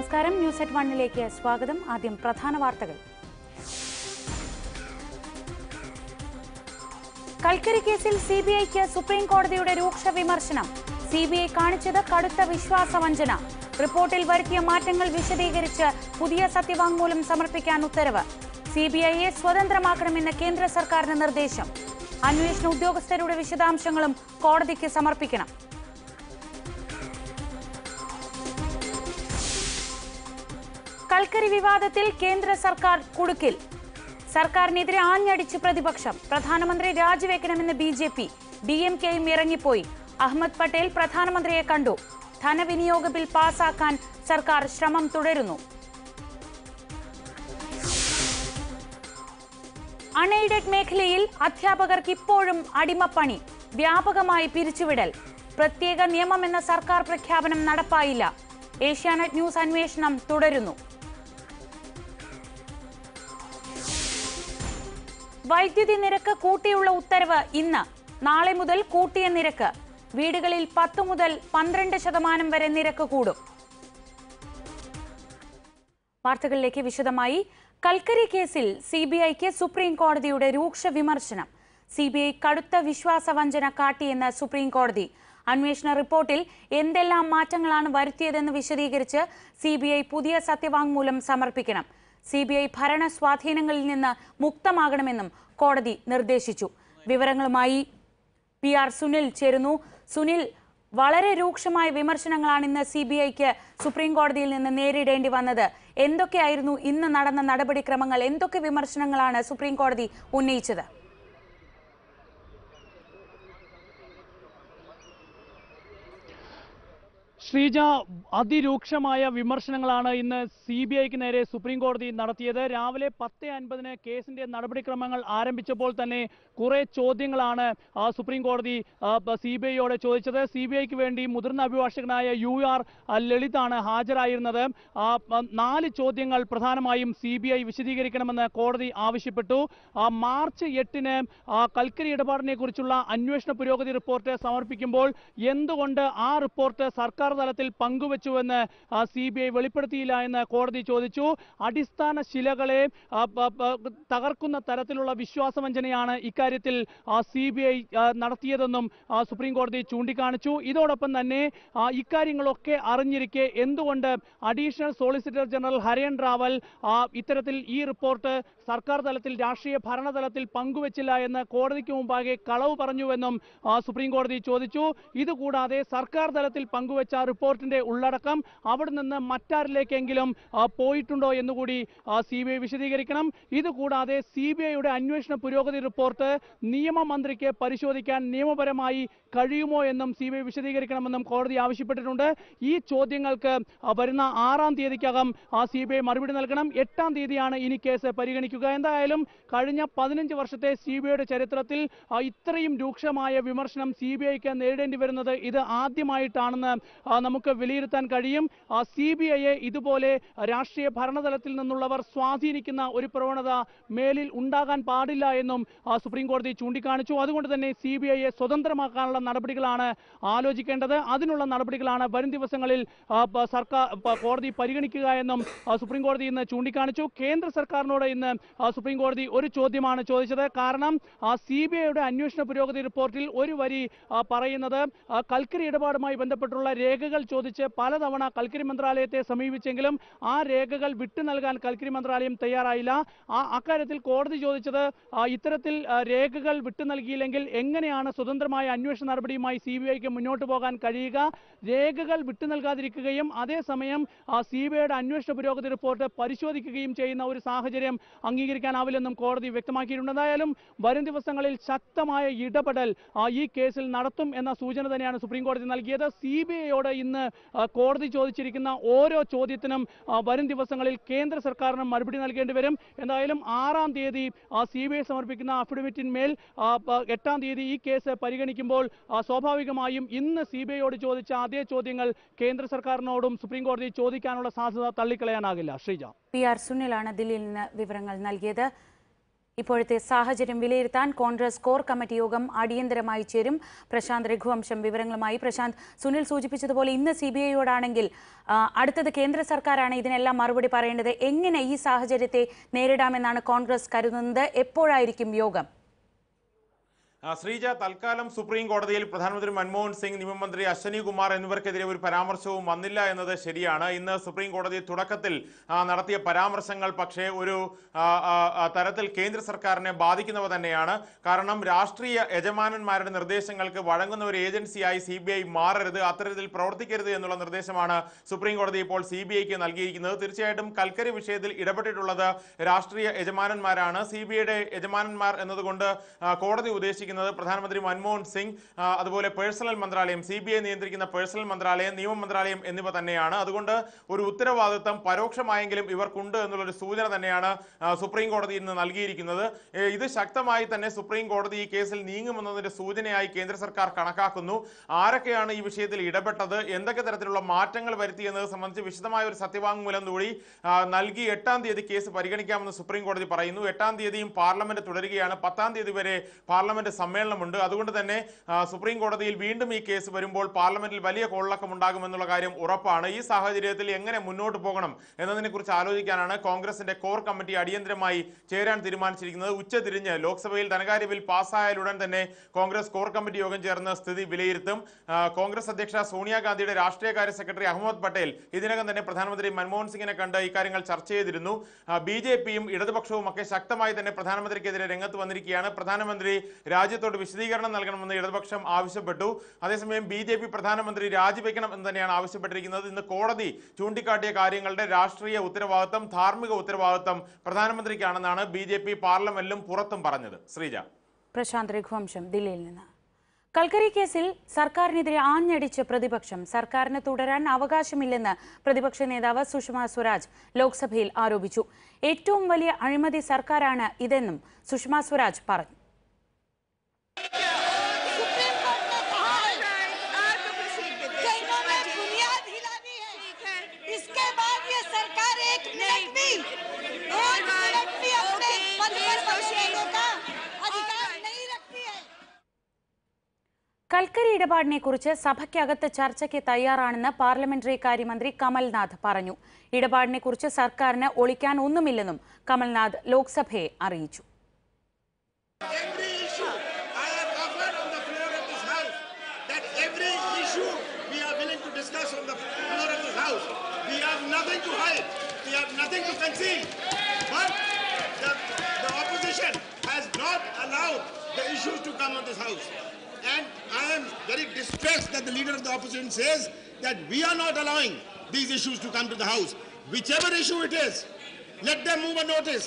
നമസ്കാരം news at വണ്ണിലേക്ക് സ്വാഗതം ആദ്യം പ്രധാന വാർത്തകൾ കൽക്കരി കേസിൽ സി ബി ഐക്ക് സുപ്രീം കോടതിയുടെ രൂക്ഷ വിമർശനം സി ബി ഐ കാണിച്ചത് കടുത്ത വിശ്വാസവഞ്ചന റിപ്പോർട്ടിൽ വരുത്തിയ മാറ്റങ്ങൾ വിശദീകരിച്ച് പുതിയ സത്യവാങ്മൂലം സമർപ്പിക്കാൻ ഉത്തരവ് സി ബി ഐയെ സ്വതന്ത്രമാക്കണമെന്ന് കേന്ദ്ര സർക്കാരിന് നിർദ്ദേശം അന്വേഷണ ഉദ്യോഗസ്ഥരുടെ വിശദാംശങ്ങളും കോടതിക്ക് സമർപ്പിക്കണം കൽക്കരി വിവാദത്തിൽ കേന്ദ്ര സർക്കാർ കുടുക്കിൽ സർക്കാരിനെതിരെ ആഞ്ഞടിച്ച് പ്രതിപക്ഷം പ്രധാനമന്ത്രി രാജിവെക്കണമെന്ന് B J P D M കെയും ഇറങ്ങിപ്പോയി അഹമ്മദ് പട്ടേൽ പ്രധാനമന്ത്രിയെ കണ്ടു ധനവിനിയോഗ ബിൽ പാസാക്കാൻ സർക്കാർ ശ്രമം തുടരുന്നു അൺഎയ്ഡഡ് മേഖലയിൽ അധ്യാപകർക്ക് ഇപ്പോഴും അടിമപ്പണി വ്യാപകമായി പിരിച്ചുവിടൽ പ്രത്യേക നിയമമെന്ന സർക്കാർ പ്രഖ്യാപനം നടപ്പായില്ല ഏഷ്യാനെറ്റ് ന്യൂസ് അന്വേഷണം തുടരുന്നു വൈദ്യുതി നിരക്ക് കൂട്ടിയുള്ള ഉത്തരവ് ഇന്ന് നാളെ മുതൽ കൂട്ടിയ നിരക്ക് വീടുകളിൽ പത്ത് മുതൽ പന്ത്രണ്ട് ശതമാനം വരെ നിരക്ക് കൂടും വാർത്തകളിലേക്ക് വിശദമായി കൽക്കരി കേസിൽ സി ബി ഐക്ക് സുപ്രീം കോടതിയുടെ രൂക്ഷ വിമർശനം സി ബി ഐ കടുത്ത വിശ്വാസവഞ്ചന കാട്ടിയെന്ന് സുപ്രീം കോടതി അന്വേഷണ റിപ്പോർട്ടിൽ എന്തെല്ലാം മാറ്റങ്ങളാണ് വരുത്തിയതെന്ന് വിശദീകരിച്ച് സി ബി ഐ പുതിയ സത്യവാങ്മൂലം സമർപ്പിക്കണം സി ബി ഐ ഭരണ സ്വാധീനങ്ങളിൽ നിന്ന് മുക്തമാകണമെന്നും കോടതി നിർദ്ദേശിച്ചു വിവരങ്ങളുമായി പി ആർ സുനിൽ ചേരുന്നു സുനിൽ വളരെ രൂക്ഷമായ വിമർശനങ്ങളാണ് ഇന്ന് സി ബി ഐക്ക് സുപ്രീം കോടതിയിൽ നിന്ന് നേരിടേണ്ടി വന്നത് എന്തൊക്കെയായിരുന്നു ഇന്ന് നടന്ന നടപടിക്രമങ്ങൾ എന്തൊക്കെ വിമർശനങ്ങളാണ് സുപ്രീം കോടതി ഉന്നയിച്ചത് ശ്രീജ അതിരൂക്ഷമായ വിമർശനങ്ങളാണ് ഇന്ന് സി ബി ഐക്ക് നേരെ സുപ്രീം കോടതി നടത്തിയത് രാവിലെ പത്ത് അൻപതിന് കേസിന്റെ നടപടിക്രമങ്ങൾ ആരംഭിച്ചപ്പോൾ തന്നെ കുറെ ചോദ്യങ്ങളാണ് ആ, സുപ്രീം കോടതി സി ബി ഐയോട് ചോദിച്ചത് സി ബി ഐക്ക് വേണ്ടി മുതിർന്ന അഭിഭാഷകനായ യു ആർ ലളിതാണ് ഹാജരായിരുന്നത് ആ, പ- നാല് ചോദ്യങ്ങൾ പ്രധാനമായും സി ബി ഐ വിശദീകരിക്കണമെന്ന് കോടതി ആവശ്യപ്പെട്ടു ആ, മാർച്ച് എട്ടിന് ആ, കൽക്കരി ഇടപാടിനെ കുറിച്ചുള്ള അന്വേഷണ പുരോഗതി റിപ്പോർട്ട് സമർപ്പിക്കുമ്പോൾ എന്തുകൊണ്ട് ആ റിപ്പോർട്ട് സർക്കാർ തലത്തിൽ പങ്കുവച്ചുവെന്ന് സി ബി ഐ വെളിപ്പെടുത്തിയില്ല എന്ന് കോടതി ചോദിച്ചു അടിസ്ഥാന ശിലകളെ ആ, പ- പ- തകർക്കുന്ന തരത്തിലുള്ള വിശ്വാസവഞ്ചനയാണ് ഇക്കാര്യത്തിൽ സി ബി ഐ നടത്തിയതെന്നും ആ, സുപ്രീം കോടതി ചൂണ്ടിക്കാണിച്ചു ഇതോടൊപ്പം തന്നെ ആ, ഇക്കാര്യങ്ങളൊക്കെ അറിഞ്ഞിരിക്കെ എന്തുകൊണ്ട് additional solicitor general Harin Raval ആ, ഇത്തരത്തിൽ ഈ റിപ്പോർട്ട് സർക്കാർ തലത്തിൽ രാഷ്ട്രീയ ഭരണതലത്തിൽ പങ്കുവച്ചില്ല എന്ന് കോടതിക്ക് മുമ്പാകെ കളവ് പറഞ്ഞുവെന്നും ആ, സുപ്രീം കോടതി ചോദിച്ചു ഇതുകൂടാതെ സർക്കാർ തലത്തിൽ പങ്കുവച്ച റിപ്പോർട്ടിന്റെ ഉള്ളടക്കം അവിടെ നിന്ന് മറ്റാരിലേക്കെങ്കിലും ആ, പോയിട്ടുണ്ടോ എന്നുകൂടി സി ബി ഐ വിശദീകരിക്കണം ഇതുകൂടാതെ സി ബി ഐയുടെ അന്വേഷണ പുരോഗതി റിപ്പോർട്ട് നിയമമന്ത്രിക്ക് പരിശോധിക്കാൻ നിയമപരമായി കഴിയുമോ എന്നും സി ബി ഐ വിശദീകരിക്കണമെന്നും കോടതി ആവശ്യപ്പെട്ടിട്ടുണ്ട് ഈ ചോദ്യങ്ങൾക്ക് ആ, വരുന്ന ആറാം തീയതിക്കകം ആ സി ബി ഐ മറുപടി നൽകണം എട്ടാം തീയതിയാണ് ഇനി കേസ് പരിഗണിക്കുക എന്തായാലും കഴിഞ്ഞ പതിനഞ്ച് വർഷത്തെ സി ബി ഐയുടെ ചരിത്രത്തിൽ ആ, ഇത്രയും രൂക്ഷമായ വിമർശനം സി ബി ഐക്ക് നേരിടേണ്ടി വരുന്നത് ഇത് ആദ്യമായിട്ടാണെന്ന് ആ, നമുക്ക് വിലയിരുത്താൻ കഴിയും സി ബി ഐയെ ഇതുപോലെ രാഷ്ട്രീയ ഭരണതലത്തിൽ നിന്നുള്ളവർ സ്വാധീനിക്കുന്ന ഒരു പ്രവണത മേലിൽ ഉണ്ടാകാൻ പാടില്ല എന്നും ആ, സുപ്രീം കോടതി ചൂണ്ടിക്കാണിച്ചു അതുകൊണ്ട് തന്നെ സി ബി ഐയെ സ്വതന്ത്രമാക്കാനുള്ള നടപടികളാണ് ആലോചിക്കേണ്ടത് അതിനുള്ള നടപടികളാണ് വരും ദിവസങ്ങളിൽ ആ, പ- സർക്കാർ പ- കോടതി പരിഗണിക്കുക എന്നും ആ, സുപ്രീം കോടതി ഇന്ന് ചൂണ്ടിക്കാണിച്ചു കേന്ദ്ര സർക്കാരിനോട് ഇന്ന് ആ, സുപ്രീം കോടതി ഒരു ചോദ്യമാണ് ചോദിച്ചത് കാരണം സി ബി ഐയുടെ അന്വേഷണ പുരോഗതി റിപ്പോർട്ടിൽ ഒരു വരി ആ, പറയുന്നത് ആ, കൽക്കരി ഇടപാടുമായി ബന്ധപ്പെട്ടുള്ള രേഖകൾ ചോദിച്ച് പലതവണ കൽക്കരി മന്ത്രാലയത്തെ സമീപിച്ചെങ്കിലും ആ രേഖകൾ വിട്ടു നൽകാൻ കൽക്കരി മന്ത്രാലയം തയ്യാറായില്ല ആ അക്കാര്യത്തിൽ കോടതി ചോദിച്ചത് ആ, ഇത്തരത്തിൽ ആ, രേഖകൾ വിട്ടു നൽകിയില്ലെങ്കിൽ എങ്ങനെയാണ് സ്വതന്ത്രമായ അന്വേഷണ നടപടിയുമായി സി ബി ഐക്ക് മുന്നോട്ട് പോകാൻ കഴിയുക രേഖകൾ വിട്ടു നൽകാതിരിക്കുകയും അതേസമയം സി ബി ഐയുടെ അന്വേഷണ പുരോഗതി റിപ്പോർട്ട് പരിശോധിക്കുകയും ചെയ്യുന്ന ഒരു സാഹചര്യം അംഗീകരിക്കാനാവില്ലെന്നും കോടതി വ്യക്തമാക്കിയിട്ടുണ്ട് എന്തായാലും വരും ദിവസങ്ങളിൽ ശക്തമായ ഇടപെടൽ ആ, ഈ കേസിൽ നടത്തും എന്ന സൂചന തന്നെയാണ് സുപ്രീം കോടതി നൽകിയത് സി ബി ഐയോട് ഇന്ന് ആ, കോടതി ചോദിച്ചിരിക്കുന്ന ഓരോ ചോദ്യത്തിനും ആ, വരും ദിവസങ്ങളിൽ കേന്ദ്ര സർക്കാരിന് മറുപടി നൽകേണ്ടി വരും എന്തായാലും ആറാം തീയതി സി ബി ഐ സമർപ്പിക്കുന്ന അഫിഡവിറ്റിന്മേൽ ആ, പ- എട്ടാം തീയതി ഈ കേസ് പരിഗണിക്കുമ്പോൾ ആ, സ്വാഭാവികമായും ഇന്ന് സി ബി ഐയോട് ചോദിച്ച അതേ ചോദ്യങ്ങൾ കേന്ദ്ര സർക്കാരിനോടും സുപ്രീം കോടതി ചോദിക്കാനുള്ള സാധ്യത തള്ളിക്കളയാനാകില്ല ശ്രീജ പി ആർ സുനിലാണ് ദില്ലിയിൽ നിന്ന് വിവരങ്ങൾ നൽകിയത് ഇപ്പോഴത്തെ സാഹചര്യം വിലയിരുത്താൻ കോൺഗ്രസ് കോർ കമ്മിറ്റി യോഗം അടിയന്തരമായി ചേരും പ്രശാന്ത് രഘുവംശം വിവരങ്ങളുമായി പ്രശാന്ത് സുനിൽ സൂചിപ്പിച്ചതുപോലെ ഇന്ന് സി ബി ഐയോടാണെങ്കിൽ അടുത്തത് കേന്ദ്ര സർക്കാരാണ് ഇതിനെല്ലാം മറുപടി പറയേണ്ടത് എങ്ങനെ ഈ സാഹചര്യത്തെ നേരിടാമെന്നാണ് കോൺഗ്രസ് കരുതുന്നത് എപ്പോഴായിരിക്കും യോഗം ആ, ശ്രീജ തൽക്കാലം സുപ്രീം കോടതിയിൽ പ്രധാനമന്ത്രി മൻമോഹൻ സിംഗ് നിയമമന്ത്രി അശ്വനി കുമാർ എന്നിവർക്കെതിരെ ഒരു പരാമർശവും വന്നില്ല എന്നത് ശരിയാണ് ഇന്ന് സുപ്രീം കോടതി തുടക്കത്തിൽ ആ, നടത്തിയ പരാമർശങ്ങൾ പക്ഷേ ഒരു ആ, ആ, ആ, തരത്തിൽ കേന്ദ്ര സർക്കാരിനെ ബാധിക്കുന്നവ തന്നെയാണ് കാരണം രാഷ്ട്രീയ യജമാനന്മാരുടെ നിർദ്ദേശങ്ങൾക്ക് വഴങ്ങുന്ന ഒരു ഏജൻസിയായി സി ബി ഐ മാറരുത് അത്തരത്തിൽ പ്രവർത്തിക്കരുത് എന്നുള്ള നിർദ്ദേശമാണ് സുപ്രീം കോടതി ഇപ്പോൾ സി ബി ഐക്ക് നൽകിയിരിക്കുന്നത് തീർച്ചയായിട്ടും കൽക്കരി വിഷയത്തിൽ ഇടപെട്ടിട്ടുള്ളത് രാഷ്ട്രീയ യജമാനന്മാരാണ് സി ബി ഐയുടെ യജമാനന്മാർ എന്നതുകൊണ്ട് ആ, കോടതി ഉദ്ദേശിക്കുന്നത് പ്രധാനമന്ത്രി മൻമോഹൻ സിംഗ് ആ, അതുപോലെ പേഴ്സണൽ മന്ത്രാലയം സി ബി ഐ നിയന്ത്രിക്കുന്ന പേഴ്സണൽ മന്ത്രാലയം നിയമ മന്ത്രാലയം എന്നിവ തന്നെയാണ് അതുകൊണ്ട് ഒരു ഉത്തരവാദിത്തം പരോക്ഷമായെങ്കിലും ഇവർക്കുണ്ട് എന്നുള്ളൊരു സൂചന തന്നെയാണ് ആ, സുപ്രീം കോടതി ഇന്ന് നൽകിയിരിക്കുന്നത് ഏ, ഇത് ശക്തമായി തന്നെ സുപ്രീം കോടതി ഈ കേസിൽ നീങ്ങുമെന്നതിന്റെ സൂചനയായി കേന്ദ്ര സർക്കാർ കണക്കാക്കുന്നു ആരൊക്കെയാണ് ഈ വിഷയത്തിൽ ഇടപെട്ടത് എന്തൊക്കെ തരത്തിലുള്ള മാറ്റങ്ങൾ വരുത്തി എന്നത് സംബന്ധിച്ച് വിശദമായ ഒരു സത്യവാങ്മൂലം കൂടി ആ, നൽകി എട്ടാം തീയതി കേസ് പരിഗണിക്കാമെന്ന് സുപ്രീം കോടതി പറയുന്നു എട്ടാം തീയതിയും പാർലമെന്റ് തുടരുകയാണ് പത്താം തീയതി വരെ പാർലമെന്റ് സമ്മേളനമുണ്ട് അതുകൊണ്ട് തന്നെ ആ, സുപ്രീം കോടതിയിൽ വീണ്ടും ഈ കേസ് വരുമ്പോൾ പാർലമെന്റിൽ വലിയ കോളിളക്കം ഉണ്ടാകുമെന്നുള്ള കാര്യം ഉറപ്പാണ് ഈ സാഹചര്യത്തിൽ എങ്ങനെ മുന്നോട്ട് പോകണം എന്നതിനെ കുറിച്ച് ആലോചിക്കാനാണ് കോൺഗ്രസിന്റെ കോർ കമ്മിറ്റി അടിയന്തരമായി ചേരാൻ തീരുമാനിച്ചിരിക്കുന്നത് ഉച്ചതിരിഞ്ഞ് ലോക്സഭയിൽ ധനകാര്യ ബിൽ പാസ്സായാലുടൻ തന്നെ കോൺഗ്രസ് കോർ കമ്മിറ്റി യോഗം ചേർന്ന് സ്ഥിതി വിലയിരുത്തും ആ, കോൺഗ്രസ് അധ്യക്ഷ സോണിയാഗാന്ധിയുടെ രാഷ്ട്രീയകാര്യ സെക്രട്ടറി അഹമ്മദ് പട്ടേൽ ഇതിനകം തന്നെ പ്രധാനമന്ത്രി മൻമോഹൻ സിംഗിനെ കണ്ട് ഇക്കാര്യങ്ങൾ ചർച്ച ചെയ്തിരുന്നു ബി ജെ പിയും ഇടതുപക്ഷവും ഒക്കെ ശക്തമായി തന്നെ പ്രധാനമന്ത്രിക്കെതിരെ രംഗത്ത് വന്നിരിക്കുകയാണ് പ്രധാനമന്ത്രി രാജ്യത്തോട് വിശദീകരണം നൽകണമെന്ന് ഇടതുപക്ഷം ആവശ്യപ്പെട്ടു അതേസമയം ബി ജെ പി പ്രധാനമന്ത്രി രാജിവെക്കണം എന്ന് തന്നെയാണ് ആവശ്യപ്പെട്ടിരിക്കുന്നത് ഇന്ന് കോടതി ചൂണ്ടിക്കാട്ടിയ കാര്യങ്ങളുടെ രാഷ്ട്രീയ ഉത്തരവാദിത്തം ധാർമ്മിക ഉത്തരവാദിത്തം പ്രധാനമന്ത്രിക്കാണെന്നാണ് ബി ജെ പി പാർലമെന്റിലും പുറത്തും പറഞ്ഞത് ശ്രീജ പ്രശാന്ത് രഘുവംശം ദില്ലിയിൽ നിന്ന് കൽക്കരി കേസിൽ സർക്കാരിനെതിരെ ആഞ്ഞടിച്ച് പ്രതിപക്ഷം സർക്കാരിന് തുടരാൻ അവകാശമില്ലെന്ന് പ്രതിപക്ഷ നേതാവ് സുഷമ സ്വരാജ് ലോക്സഭയിൽ ആരോപിച്ചു ഏറ്റവും വലിയ അഴിമതി സർക്കാരാണ് ഇതെന്നും സുഷമ സ്വരാജ് പറഞ്ഞു सुप्रीम कोर्ट ने कहा है कि इन्होंने बुनियाद हिलानी है इसके बाद ये सरकार एक मिनट भी एक मिनट भी अपने पद पर बने रहने का अधिकार नहीं रखती है കൽക്കരി ഇടപാടിനെക്കുറിച്ച് സഭയ്ക്കകത്ത് ചർച്ചയ്ക്ക് തയ്യാറാണെന്ന് പാർലമെന്ററി കാര്യമന്ത്രി കമൽനാഥ് പറഞ്ഞു ഇടപാടിനെക്കുറിച്ച് സർക്കാരിന് ഒളിക്കാൻ ഒന്നുമില്ലെന്നും കമൽനാഥ് ലോക്സഭയെ അറിയിച്ചു Every issue I have offered on the floor of this house that every issue we are willing to discuss on the floor of this house. We have nothing to hide. We have nothing to conceal. But the, the opposition has not allowed the issues to come on this house. And I am very distressed that the leader of the opposition says that we are not allowing these issues to come to the house. Whichever issue it is, let them move a notice.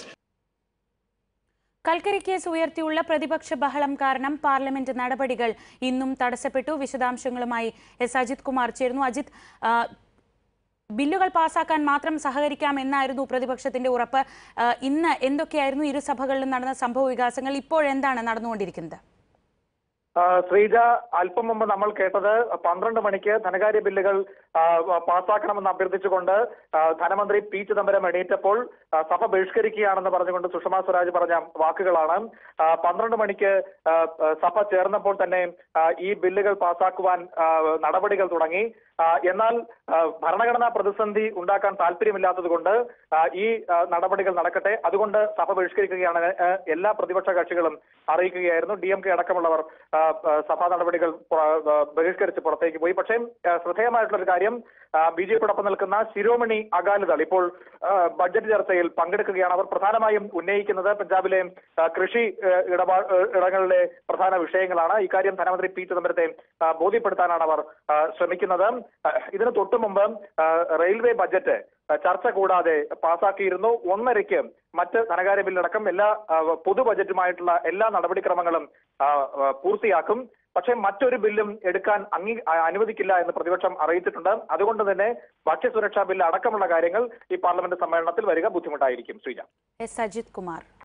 കൽക്കരി case ഉയർത്തിയുള്ള പ്രതിപക്ഷ ബഹളം കാരണം parliament നടപടികൾ ഇന്നും തടസ്സപ്പെട്ടു വിശദാംശങ്ങളുമായി S Ajith Kumar ചേർന്നു അജിത് ആ, ബില്ലുകൾ പാസാക്കാൻ മാത്രം സഹകരിക്കാം എന്നായിരുന്നു പ്രതിപക്ഷത്തിന്റെ ഉറപ്പ് ആ, ഇന്ന് എന്തൊക്കെയായിരുന്നു ഇരു സഭകളിലും നടന്ന സംഭവ വികാസങ്ങൾ ഇപ്പോഴെന്താണ് നടന്നുകൊണ്ടിരിക്കുന്നത് ആ, ശ്രീജ അല്പം മുമ്പ് നമ്മൾ കേട്ടത് പന്ത്രണ്ട് മണിക്ക് ധനകാര്യ ബില്ലുകൾ ആ, പാസ്സാക്കണമെന്ന് അഭ്യർത്ഥിച്ചുകൊണ്ട് ആ, ധനമന്ത്രി പി ചിദംബരം എണീറ്റപ്പോൾ ആ, സഭ ബഹിഷ്കരിക്കുകയാണെന്ന് പറഞ്ഞുകൊണ്ട് സുഷമ സ്വരാജ് പറഞ്ഞ വാക്കുകളാണ് ആ, പന്ത്രണ്ട് മണിക്ക് ആ, ആ, സഭ ചേർന്നപ്പോൾ തന്നെ ആ, ഈ ബില്ലുകൾ പാസ്സാക്കുവാൻ ആ, നടപടികൾ തുടങ്ങി ആ, എന്നാൽ ആ, ഭരണഘടനാ പ്രതിസന്ധി ഉണ്ടാക്കാൻ താല്പര്യമില്ലാത്തത് കൊണ്ട് ആ, ഈ ആ, നടപടികൾ നടക്കട്ടെ അതുകൊണ്ട് സഭ ബഹിഷ്കരിക്കുകയാണ് ആ, എല്ലാ പ്രതിപക്ഷ കക്ഷികളും അറിയിക്കുകയായിരുന്നു ഡി എം കെ അടക്കമുള്ളവർ ആ, ആ, സഭാ നടപടികൾ പുറ- ആ, ബഹിഷ്കരിച്ച് പുറത്തേക്ക് പോയി പക്ഷേ ആ, ശ്രദ്ധേയമായിട്ടുള്ള ഒരു കാര്യം ബി ജെ പിയോടൊപ്പം നിൽക്കുന്ന ശിരോമണി അകാലിദൾ ഇപ്പോൾ ആ, ബഡ്ജറ്റ് ചർച്ചയിൽ പങ്കെടുക്കുകയാണ് അവർ പ്രധാനമായും ഉന്നയിക്കുന്നത് പഞ്ചാബിലെ ആ, കൃഷി ആ, ഇടപാ ആ, ഇടങ്ങളിലെ പ്രധാന വിഷയങ്ങളാണ് ഇക്കാര്യം ധനമന്ത്രി പി ചിദംബരത്തെ ആ, ബോധ്യപ്പെടുത്താനാണ് അവർ ആ, ശ്രമിക്കുന്നത് ആ, ഇതിന് തൊട്ടു മുമ്പ് ആ, റെയിൽവേ ബഡ്ജറ്റ് ആ, ചർച്ച കൂടാതെ പാസാക്കിയിരുന്നു ഒന്നരയ്ക്ക് മറ്റ് ധനകാര്യ ബില്ലടക്കം എല്ലാ ആ, പൊതു ബജറ്റുമായിട്ടുള്ള എല്ലാ നടപടിക്രമങ്ങളും ആ, ആ, പൂർത്തിയാക്കും പക്ഷേ മറ്റൊരു ബില്ലും എടുക്കാൻ അംഗീ ആ, അനുവദിക്കില്ല എന്ന് പ്രതിപക്ഷം അറിയിച്ചിട്ടുണ്ട് അതുകൊണ്ട് തന്നെ ഭക്ഷ്യസുരക്ഷാ ബില്ല് അടക്കമുള്ള കാര്യങ്ങൾ ഈ പാർലമെന്റ് സമ്മേളനത്തിൽ വരിക ബുദ്ധിമുട്ടായിരിക്കും ശ്രീജ എസ് അജിത് കുമാർ